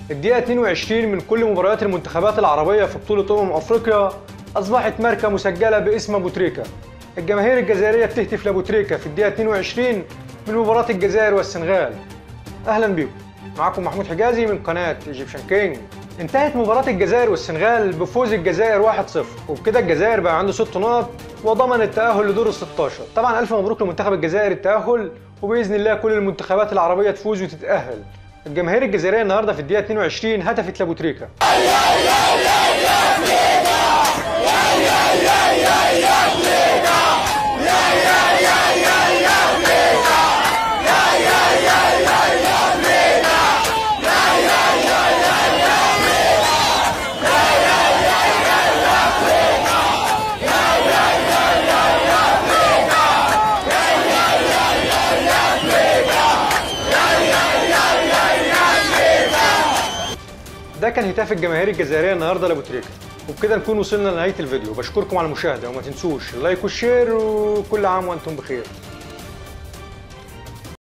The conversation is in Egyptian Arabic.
الدقيقة 22 من كل مباريات المنتخبات العربية في بطولة أمم أفريقيا أصبحت ماركة مسجلة باسم أبو تريكة. الجماهير الجزائرية بتهتف لأبو تريكة في الدقيقة 22 من مباراة الجزائر والسنغال. أهلا بيكم. معكم محمود حجازي من قناة ايجيبشن كينج. انتهت مباراة الجزائر والسنغال بفوز الجزائر 1-0 وبكده الجزائر بقى عنده 6 نقط وضمن التأهل لدور ال 16 طبعا ألف مبروك لمنتخب الجزائر التأهل وبإذن الله كل المنتخبات العربية تفوز وتتأهل الجماهير الجزائرية النهاردة في الدقيقة 22 هتفت لأبو تريكة ده كان هتاف الجماهير الجزائريه النهارده لابو تريكه وبكده نكون وصلنا لنهايه الفيديو بشكركم على المشاهده وما تنسوش اللايك والشير وكل عام وانتم بخير